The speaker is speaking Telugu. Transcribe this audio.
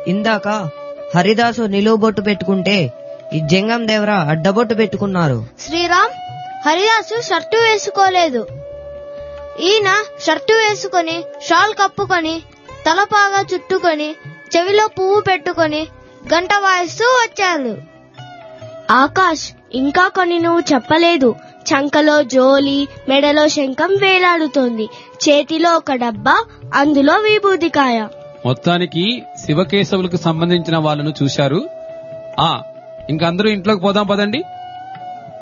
ఇందాక హరిదాసు నిలువు బొట్టు పెట్టుకుంటే ఈ జంగం దేవరా అడ్డబొట్టు పెట్టుకున్నారు శ్రీరామ్ హరిదాసు షర్టు వేసుకోలేదు ఈయన షర్టు వేసుకొని షాల్ కప్పుకొని తలపాగా చుట్టుకొని చెవిలో పువ్వు పెట్టుకొని గంట వాయిస్తూ వచ్చారు ఆకాష్ ఇంకా కొన్ని నువ్వు చెప్పలేదు చంకలో జోలి మెడలో శంఖం వేలాడుతోంది చేతిలో ఒక డబ్బా అందులో విభూతికాయ మొత్తానికి శివకేశవులకు సంబంధించిన వాళ్ళను చూశారు ఆ ఇంక అందరూ ఇంట్లోకి పోదాం పదండి